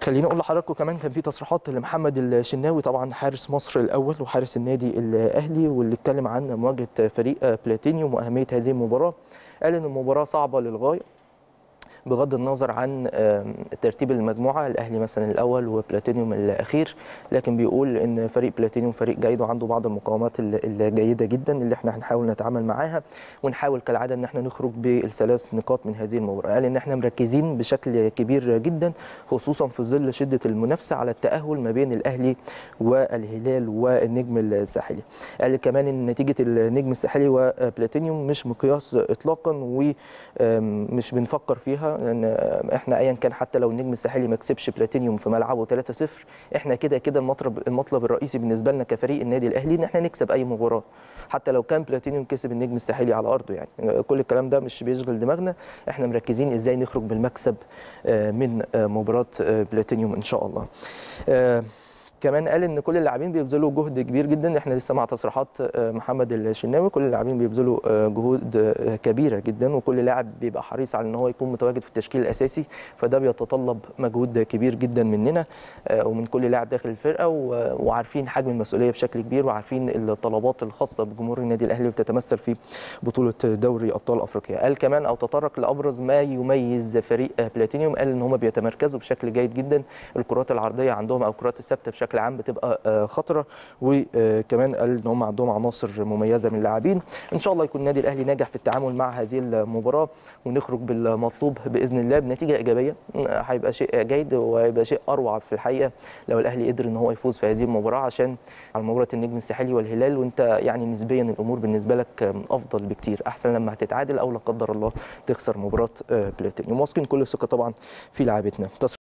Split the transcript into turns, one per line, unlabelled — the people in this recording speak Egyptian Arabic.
خليني اقول لحضراتكم كمان كان في تصريحات لمحمد الشناوي طبعا حارس مصر الاول وحارس النادي الاهلي واللي اتكلم عن مواجهه فريق بلاتينيوم واهميه هذه المباراه قال ان المباراه صعبه للغايه بغض النظر عن ترتيب المجموعه الاهلي مثلا الاول وبلاتينيوم الاخير لكن بيقول ان فريق بلاتينيوم فريق جيد وعنده بعض المقاومات الجيده جدا اللي احنا هنحاول نتعامل معاها ونحاول كالعاده ان احنا نخرج بالثلاث نقاط من هذه المباراه قال ان احنا مركزين بشكل كبير جدا خصوصا في ظل شده المنافسه على التاهل ما بين الاهلي والهلال والنجم الساحلي قال كمان ان نتيجه النجم الساحلي وبلاتينيوم مش مقياس اطلاقا ومش بنفكر فيها لان احنا ايا كان حتى لو النجم الساحلي ما كسبش بلاتينيوم في ملعبه 3-0 احنا كده كده المطلب المطلب الرئيسي بالنسبه لنا كفريق النادي الاهلي ان احنا نكسب اي مباراه حتى لو كان بلاتينيوم كسب النجم الساحلي على ارضه يعني كل الكلام ده مش بيشغل دماغنا احنا مركزين ازاي نخرج بالمكسب من مباراه بلاتينيوم ان شاء الله كمان قال ان كل اللاعبين بيبذلوا جهد كبير جدا احنا لسه مع تصريحات محمد الشناوي كل اللاعبين بيبذلوا جهود كبيره جدا وكل لاعب بيبقى حريص على ان هو يكون متواجد في التشكيل الاساسي فده بيتطلب مجهود كبير جدا مننا ومن كل لاعب داخل الفرقه وعارفين حجم المسؤوليه بشكل كبير وعارفين الطلبات الخاصه بجمهور النادي الاهلي بتتمثل في بطوله دوري ابطال افريقيا قال كمان او تطرق لابرز ما يميز فريق بلاتينيوم قال ان هم بيتمركزوا بشكل جيد جدا الكرات العرضيه عندهم او الكرات الثابته بشكل بشكل عام بتبقى خطره وكمان قال ان هم عندهم عناصر مميزه من اللاعبين ان شاء الله يكون النادي الاهلي ناجح في التعامل مع هذه المباراه ونخرج بالمطلوب باذن الله بنتيجه ايجابيه هيبقى شيء جيد وهيبقى شيء اروع في الحقيقه لو الاهلي قدر ان هو يفوز في هذه المباراه عشان على مباراه النجم الساحلي والهلال وانت يعني نسبيا الامور بالنسبه لك افضل بكتير احسن لما هتتعادل او لا قدر الله تخسر مباراه بلاتينيوم واثقين كل الثقه طبعا في لاعبتنا